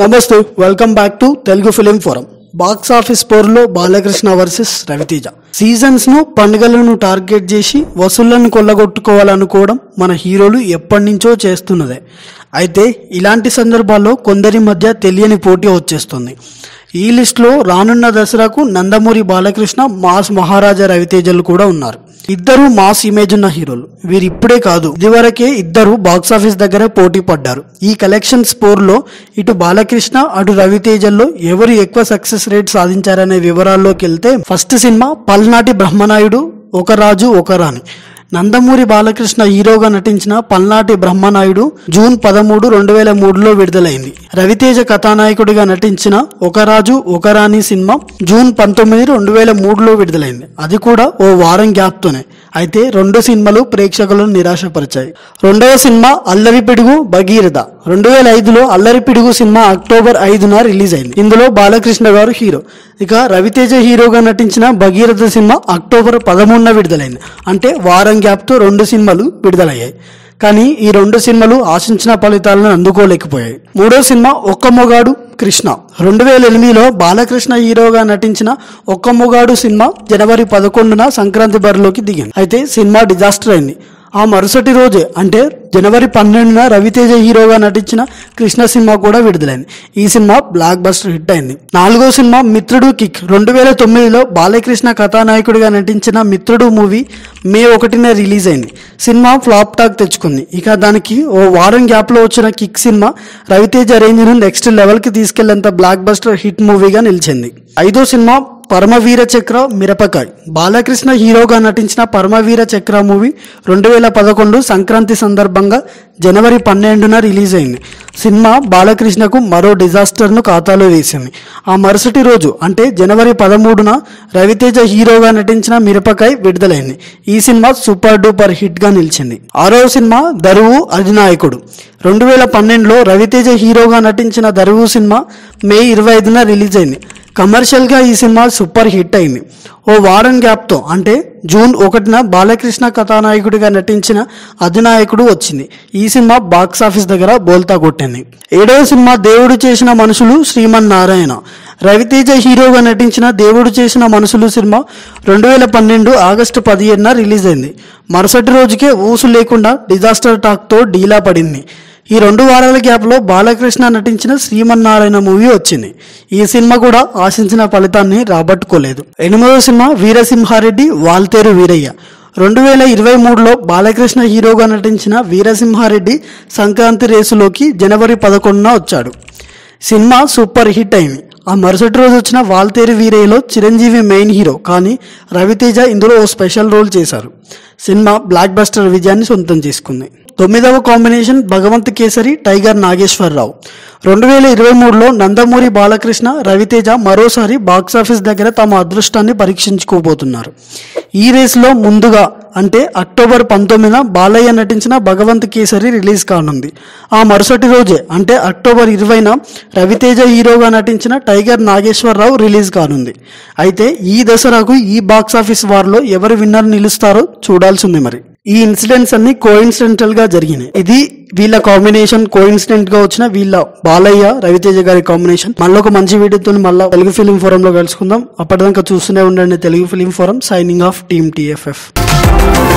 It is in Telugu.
నమస్తే welcome back to Telugu film forum box office పోరులో బాలకృష్ణ వర్సెస్ రవితేజ సీజన్స్ ను పండుగలను టార్గెట్ చేసి వసూళ్లను కొల్లగొట్టుకోవాలనుకోవడం మన హీరోలు ఎప్పటి నుంచో చేస్తున్నదే అయితే ఇలాంటి సందర్భాల్లో కొందరి మధ్య తెలియని పోటీ వచ్చేస్తుంది ఈ లిస్టులో రానున్న దసరాకు నందమూరి బాలకృష్ణ మాస్ మహారాజా రవితేజలు కూడా ఉన్నారు ఇద్దరు మాస్ ఇమేజ్ ఉన్న హీరోలు వీరు ఇప్పుడే కాదు ఇదివరకే ఇద్దరు బాక్సాఫీస్ దగ్గర పోటీ పడ్డారు ఈ కలెక్షన్ స్పోర్లో ఇటు బాలకృష్ణ అటు రవితేజల్లో ఎవరు ఎక్కువ సక్సెస్ రేట్ సాధించారనే వివరాల్లోకి వెళ్తే ఫస్ట్ సినిమా పల్నాటి బ్రహ్మనాయుడు ఒక రాజు ఒక రాణి నందమూరి బాలకృష్ణ హీరోగా నటించిన పల్నాటి బ్రహ్మనాయుడు జూన్ పదమూడు రెండు వేల మూడులో విడుదలైంది రవితేజ కథానాయకుడిగా నటించిన ఒక రాజు ఒక రాణి సినిమా జూన్ పంతొమ్మిది రెండు వేల మూడులో విడుదలైంది అది కూడా ఓ వారం గ్యాప్తోనే అయితే రెండు సినిమాలు ప్రేక్షకులను నిరాశపరిచాయి రెండవ సినిమా అల్లరి పిడుగు భగీరథ రెండు వేల ఐదులో అల్లరి పిడుగు సినిమా అక్టోబర్ ఐదున రిలీజ్ అయింది ఇందులో బాలకృష్ణ గారు హీరో ఇక రవితేజ హీరోగా నటించిన భగీరథ సినిమా అక్టోబర్ పదమూడున విడుదలైంది అంటే వారం గ్యాప్తో రెండు సినిమాలు విడుదలయ్యాయి కానీ ఈ రెండు సినిమాలు ఆశించిన ఫలితాలను అందుకోలేకపోయాయి మూడో సినిమా ఒక్క మొగాడు కృష్ణ రెండు వేల ఎనిమిదిలో బాలకృష్ణ హీరోగా నటించిన ఒక్క మొగాడు సినిమా జనవరి పదకొండున సంక్రాంతి బరిలోకి దిగింది అయితే సినిమా డిజాస్టర్ అయింది ఆ మరుసటి రోజే అంటే జనవరి పన్నెండున రవితేజ హీరోగా నటించిన కృష్ణ సినిమా కూడా విడుదలైంది ఈ సినిమా బ్లాక్ బస్టర్ హిట్ అయింది నాలుగో సినిమా మిత్రుడు కిక్ రెండు వేల తొమ్మిదిలో బాలకృష్ణ కథానాయకుడిగా నటించిన మిత్రుడు మూవీ మే ఒకటిన రిలీజ్ అయింది సినిమా ఫ్లాప్ టాక్ తెచ్చుకుంది ఇక దానికి ఓ వారం గ్యాప్లో వచ్చిన కిక్ సినిమా రవితేజ రేంజ్ను నెక్స్ట్ లెవెల్కి తీసుకెళ్లేంత బ్లాక్ బస్టర్ హిట్ మూవీగా నిలిచింది ఐదో సినిమా పరమవీర చక్ర మిరపకాయ్ బాలకృష్ణ హీరోగా నటించిన పరమవీర చక్ర మూవీ రెండు వేల పదకొండు సంక్రాంతి సందర్భంగా జనవరి పన్నెండున రిలీజ్ అయింది సినిమా బాలకృష్ణకు మరో డిజాస్టర్ను ఖాతాలో వేసింది ఆ మరుసటి రోజు అంటే జనవరి పదమూడున రవితేజ హీరోగా నటించిన మిరపకాయ్ విడుదలైంది ఈ సినిమా సూపర్ డూపర్ హిట్గా నిలిచింది ఆరో సినిమా దరువు అధినాయకుడు రెండు వేల పన్నెండులో రవితేజ హీరోగా నటించిన దరువు సినిమా మే ఇరవై ఐదున రిలీజ్ అయింది కమర్షియల్గా ఈ సినిమా సూపర్ హిట్ అయింది ఓ వారం గ్యాప్తో అంటే జూన్ ఒకటిన బాలకృష్ణ కథానాయకుడిగా నటించిన అధినాయకుడు వచ్చింది ఈ సినిమా బాక్స్ ఆఫీస్ దగ్గర బోల్తా కొట్టింది ఏడవ సినిమా దేవుడు చేసిన మనుషులు శ్రీమన్నారాయణ రవితేజ హీరోగా నటించిన దేవుడు చేసిన మనుషులు సినిమా రెండు వేల పన్నెండు ఆగస్టు పదిహేడున రిలీజ్ అయింది మరుసటి రోజుకే ఊసు లేకుండా డిజాస్టర్ టాక్తో డీలా పడింది ఈ రెండు వారాల గ్యాప్లో బాలకృష్ణ నటించిన శ్రీమన్నారాయణ మూవీ వచ్చింది ఈ సినిమా కూడా ఆశించిన ఫలితాన్ని రాబట్టుకోలేదు ఎనిమిదవ సినిమా వీరసింహారెడ్డి వాల్తేరు వీరయ్య రెండు వేల ఇరవై మూడులో బాలకృష్ణ హీరోగా నటించిన వీరసింహారెడ్డి సంక్రాంతి రేసులోకి జనవరి పదకొండున వచ్చాడు సినిమా సూపర్ హిట్ అయింది ఆ మరుసటి రోజు వచ్చిన వాల్తేరు వీరయ్యలో చిరంజీవి మెయిన్ హీరో కానీ రవితేజ ఇందులో ఓ స్పెషల్ రోల్ చేశారు సినిమా బ్లాక్ బస్టర్ విజయాన్ని సొంతం చేసుకుంది తొమ్మిదవ కాంబినేషన్ భగవంత్ కేసరి టైగర్ నాగేశ్వరరావు రెండు వేల ఇరవై మూడులో నందమూరి బాలకృష్ణ రవితేజ మరోసారి బాక్సాఫీస్ దగ్గర తమ అదృష్టాన్ని పరీక్షించుకోబోతున్నారు ఈ రేసులో ముందుగా అంటే అక్టోబర్ పంతొమ్మిదిన బాలయ్య నటించిన భగవంత్ కేసరి రిలీజ్ కానుంది ఆ మరుసటి రోజే అంటే అక్టోబర్ ఇరవైన రవితేజ హీరోగా నటించిన టైగర్ నాగేశ్వరరావు రిలీజ్ కానుంది అయితే ఈ దసరాకు ఈ బాక్స్ ఆఫీస్ వార్లో ఎవరు విన్నర్ నిలుస్తారో చూడాల్సింది మరి ఈ ఇన్సిడెంట్స్ అన్ని కోఇన్సిడెంటల్ గా జరిగినాయి ఇది వీళ్ళ కాంబినేషన్ కోఇన్సిడెంట్ గా వచ్చిన వీళ్ళ బాలయ్య రవితేజ గారి కాంబినేషన్ మళ్ళీ ఒక మంచి వీడియోతో మళ్ళీ తెలుగు ఫిలిం ఫోరం లో కలుసుకుందాం అప్పటిదాకా చూస్తూనే ఉండండి Telugu film forum signing off team TFF